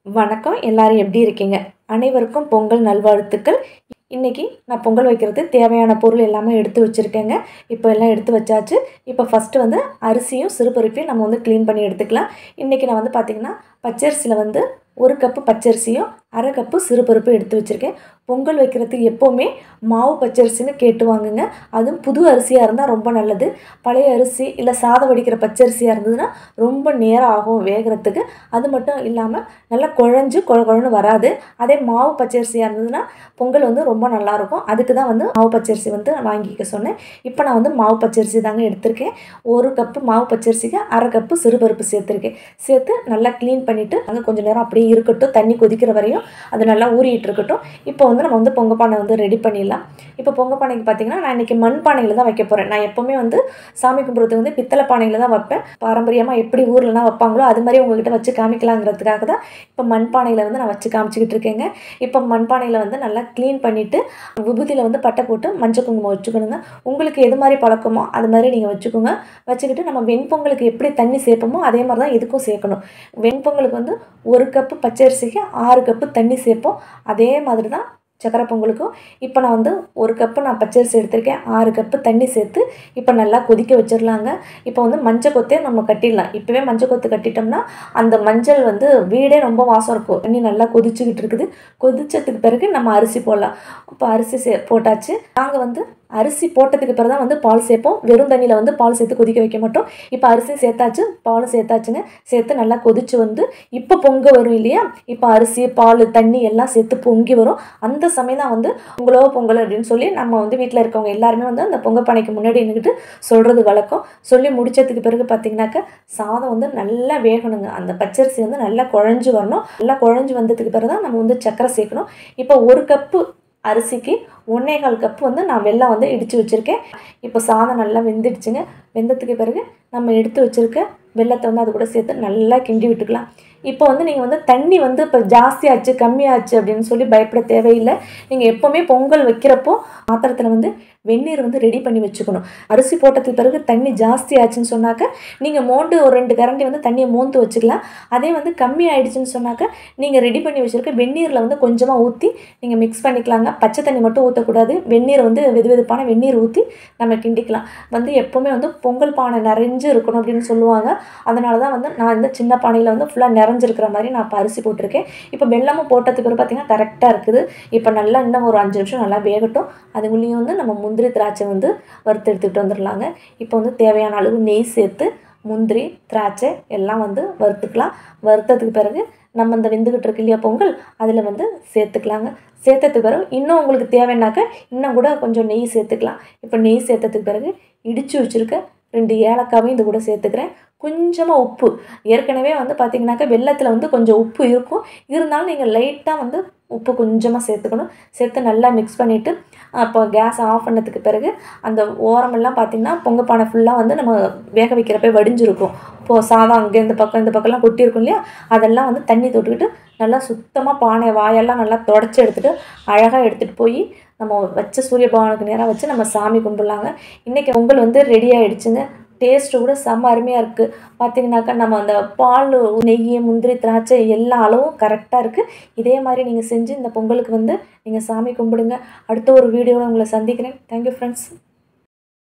வணக்கம் எல்லாரும் எப்படி இருக்கீங்க அனைவருக்கும் பொங்கல் நல்வாழ்த்துக்கள் இன்றைக்கி நான் பொங்கல் வைக்கிறது தேவையான பொருள் எல்லாமே எடுத்து வச்சுருக்கேங்க இப்போ எல்லாம் எடுத்து வச்சாச்சு இப்போ ஃபஸ்ட்டு வந்து அரிசியும் சிறுபருப்பையும் நம்ம வந்து க்ளீன் பண்ணி எடுத்துக்கலாம் இன்றைக்கி நான் வந்து பார்த்திங்கன்னா பச்சரிசியில் வந்து ஒரு கப்பு பச்சரிசியும் அரை கப்பு சிறுபருப்பு எடுத்து வச்சுருக்கேன் பொங்கல் வைக்கிறதுக்கு எப்போவுமே மாவு பச்சரிசின்னு கேட்டு வாங்குங்க அதுவும் புது அரிசியாக இருந்தால் ரொம்ப நல்லது பழைய அரிசி இல்லை சாதம் வடிக்கிற பச்சரிசியாக இருந்ததுன்னா ரொம்ப நேரம் ஆகும் வேகிறதுக்கு அது மட்டும் இல்லாமல் நல்லா குழஞ்சு குழ குழன்னு வராது அதே மாவு பச்சரிசியாக இருந்ததுன்னா பொங்கல் வந்து ரொம்ப நல்லாயிருக்கும் அதுக்கு தான் வந்து மாவு பச்சரிசி வந்து வாங்கிக்க சொன்னேன் இப்போ நான் வந்து மாவு பச்சரிசி தாங்க எடுத்திருக்கேன் ஒரு கப்பு மாவு பச்சரிசிக்கு அரை கப்பு சிறுபருப்பு சேர்த்துருக்கேன் சேர்த்து நல்லா க்ளீன் பண்ணிவிட்டு அங்கே கொஞ்சம் நேரம் அப்படியே இருக்கட்டும் தண்ணி கொதிக்கிற வரையும் அது நல்லா ஊறிட்டு இருக்கட்டும் இப்போ வந்து நம்ம வந்து பொங்க பானை வந்து ரெடி பண்ணிடலாம் இப்போ பொங்க பானைக்கு பார்த்தீங்கன்னா நான் இன்றைக்கி மண் பானையில் தான் வைக்க போகிறேன் நான் எப்போவுமே வந்து சாமி கும்பிட்றதுக்கு வந்து பித்தளை பானையில் தான் வைப்பேன் பாரம்பரியமாக எப்படி ஊர்லலாம் வைப்பாங்களோ அது மாதிரி உங்ககிட்ட வச்சு காமிக்கலாங்கிறதுக்காக தான் இப்போ மண் பானையில் வந்து நான் வச்சு காமிச்சிக்கிட்டு இருக்கேங்க இப்போ மண் பானையில் வந்து நல்லா க்ளீன் பண்ணிவிட்டு விபூதியில் வந்து பட்டை போட்டு மஞ்சள் குங்குமம் வச்சுக்கணுங்க உங்களுக்கு எது மாதிரி பழக்கமோ அது மாதிரி நீங்கள் வச்சுக்கோங்க வச்சுக்கிட்டு நம்ம வெண்பொங்கலுக்கு எப்படி தண்ணி சேர்ப்போமோ அதே மாதிரி தான் இதுக்கும் சேர்க்கணும் வெண்பொங்கலுக்கு வந்து ஒரு கப்பு பச்சரிசிக்கு ஆறு கப்பு தண்ணி சேர்ப்போம் அதே மாதிரி தான் சக்கரை பொங்கலுக்கும் இப்போ நான் வந்து ஒரு கப்பு நான் பச்சரிசி எடுத்திருக்கேன் ஆறு கப்பு தண்ணி சேர்த்து இப்போ நல்லா கொதிக்க வச்சிடலாங்க இப்போ வந்து மஞ்சள் கொத்தே நம்ம கட்டிடலாம் இப்போவே மஞ்சள் கொத்து கட்டிட்டோம்னா அந்த மஞ்சள் வந்து வீடே ரொம்ப வாசம் இருக்கும் தண்ணி நல்லா கொதிச்சுக்கிட்டு இருக்குது கொதிச்சதுக்கு பிறகு நம்ம அரிசி போடலாம் இப்போ அரிசி சே போட்டாச்சு நாங்கள் வந்து அரிசி போட்டதுக்கு பிறகு தான் வந்து பால் சேர்ப்போம் வெறும் தண்ணியில் வந்து பால் சேர்த்து கொதிக்க வைக்க மாட்டோம் இப்போ அரிசி சேர்த்தாச்சு பாலும் சேர்த்தாச்சுங்க சேர்த்து நல்லா கொதிச்சு வந்து இப்போ பொங்க வரும் இல்லையா இப்போ அரிசி பால் தண்ணி எல்லாம் சேர்த்து பொங்கி வரும் அந்த சமயம் தான் வந்து பொங்கலோ பொங்கல் அப்படின்னு சொல்லி நம்ம வந்து வீட்டில் இருக்கவங்க எல்லாருமே வந்து அந்த பொங்கல் பானைக்கு முன்னாடி நின்றுட்டு சொல்கிறது வழக்கம் சொல்லி முடிச்சதுக்கு பிறகு பார்த்தீங்கன்னாக்க சாதம் வந்து நல்லா வேகணுங்க அந்த பச்சரிசி வந்து நல்லா குழஞ்சு வரணும் நல்லா குழஞ்சு வந்ததுக்கு பிறகு தான் நம்ம வந்து சக்கரை சேர்க்கணும் இப்போ ஒரு கப்பு அரிசிக்கு ஒன்றே கால் கப்பு வந்து நான் வெல்லம் வந்து இடித்து வச்சுருக்கேன் இப்போ சாதம் நல்லா வெந்துடுச்சுங்க வெந்ததுக்கு பிறகு நம்ம எடுத்து வச்சுருக்க வெள்ளத்தை வந்து அது கூட சேர்த்து நல்லா கிண்டி விட்டுக்கலாம் இப்போ வந்து நீங்கள் வந்து தண்ணி வந்து இப்போ ஜாஸ்தியாச்சு கம்மியாச்சு அப்படின்னு சொல்லி பயப்பட தேவையில்லை நீங்கள் எப்போவுமே பொங்கல் வைக்கிறப்போ பாத்திரத்தில் வந்து வெந்நீர் வந்து ரெடி பண்ணி வச்சுக்கணும் அரிசி போட்டதுக்கு பிறகு தண்ணி ஜாஸ்தி ஆச்சுன்னு சொன்னாக்க நீங்கள் மோண்டு ஒரு ரெண்டு கரண்டி வந்து தண்ணியை மோந்து வச்சுக்கலாம் அதே வந்து கம்மி ஆயிடுச்சுன்னு சொன்னாக்க நீங்கள் ரெடி பண்ணி வச்சுருக்க வெந்நீரில் வந்து கொஞ்சமாக ஊற்றி நீங்கள் மிக்ஸ் பண்ணிக்கலாங்க பச்சை தண்ணி மட்டும் ஊற்றக்கூடாது வெந்நீர் வந்து வெது வெதுப்பான வெந்நீர் ஊற்றி நம்ம கிண்டிக்கலாம் வந்து எப்போவுமே வந்து பொங்கல் பானை நிறைஞ்சு இருக்கணும் அப்படின்னு சொல்லுவாங்க அதனால தான் வந்து நான் இந்த சின்ன பானையில் வந்து ஃபுல்லாக நிறைஞ்சிருக்கிற மாதிரி நான் இப்போ அரிசி போட்டிருக்கேன் இப்போ வெள்ளமும் போட்டதுக்கு பிறகு பார்த்தீங்கன்னா கரெக்டாக இருக்குது இப்போ நல்லா இன்னும் ஒரு அஞ்சு நிமிஷம் நல்லா வேகட்டும் அதுக்குள்ளேயும் வந்து நம்ம முந்திரி திராட்சை வந்து வறுத்து எடுத்துக்கிட்டு வந்துடலாங்க இப்போ வந்து தேவையான அளவு நெய் சேர்த்து முந்திரி திராட்சை எல்லாம் வந்து வறுத்துக்கலாம் வறுத்ததுக்கு பிறகு நம்ம இந்த வெந்துக்கிட்டு இருக்கு இல்லையா பொங்கல் அதில் வந்து சேர்த்துக்கலாங்க சேர்த்ததுக்கு பிறகு இன்னும் உங்களுக்கு தேவைன்னாக்க இன்னும் கூட கொஞ்சம் நெய் சேர்த்துக்கலாம் இப்போ நெய் சேர்த்ததுக்கு பிறகு இடித்து வச்சுருக்க ரெண்டு ஏலக்காவையும் இது கூட சேர்த்துக்கிறேன் கொஞ்சமாக உப்பு ஏற்கனவே வந்து பார்த்திங்கனாக்கா வெள்ளத்தில் வந்து கொஞ்சம் உப்பு இருக்கும் இருந்தாலும் நீங்கள் லைட்டாக வந்து உப்பு கொஞ்சமாக சேர்த்துக்கணும் சேர்த்து நல்லா மிக்ஸ் பண்ணிவிட்டு அப்போ கேஸ் ஆஃப் பண்ணதுக்கு பிறகு அந்த ஓரமெல்லாம் பார்த்திங்கன்னா பொங்க பானை ஃபுல்லாக வந்து நம்ம வேக வைக்கிறப்ப வடிஞ்சிருக்கும் இப்போது சாதம் அங்கே இந்த பக்கம் இந்த பக்கம்லாம் கொட்டியிருக்கும் இல்லையா அதெல்லாம் வந்து தண்ணி தொட்டுக்கிட்டு நல்லா சுத்தமாக பானை வாயெல்லாம் நல்லா தொடச்சி எடுத்துகிட்டு அழகாக எடுத்துகிட்டு போய் நம்ம வச்ச சூரிய பகவானுக்கு நேராக வச்சு நம்ம சாமி கும்பிடலாங்க இன்றைக்கி பொங்கல் வந்து ரெடி ஆகிடுச்சுங்க டேஸ்ட்டு கூட செம்ம அருமையாக இருக்குது பார்த்தீங்கன்னாக்கா நம்ம அந்த பால் நெய் முந்திரி திராட்சை எல்லா அளவும் கரெக்டாக இருக்குது இதே மாதிரி நீங்கள் செஞ்சு இந்த பொங்கலுக்கு வந்து நீங்கள் சாமி கும்பிடுங்க அடுத்த ஒரு வீடியோவில் உங்களை சந்திக்கிறேன் தேங்க்யூ ஃப்ரெண்ட்ஸ்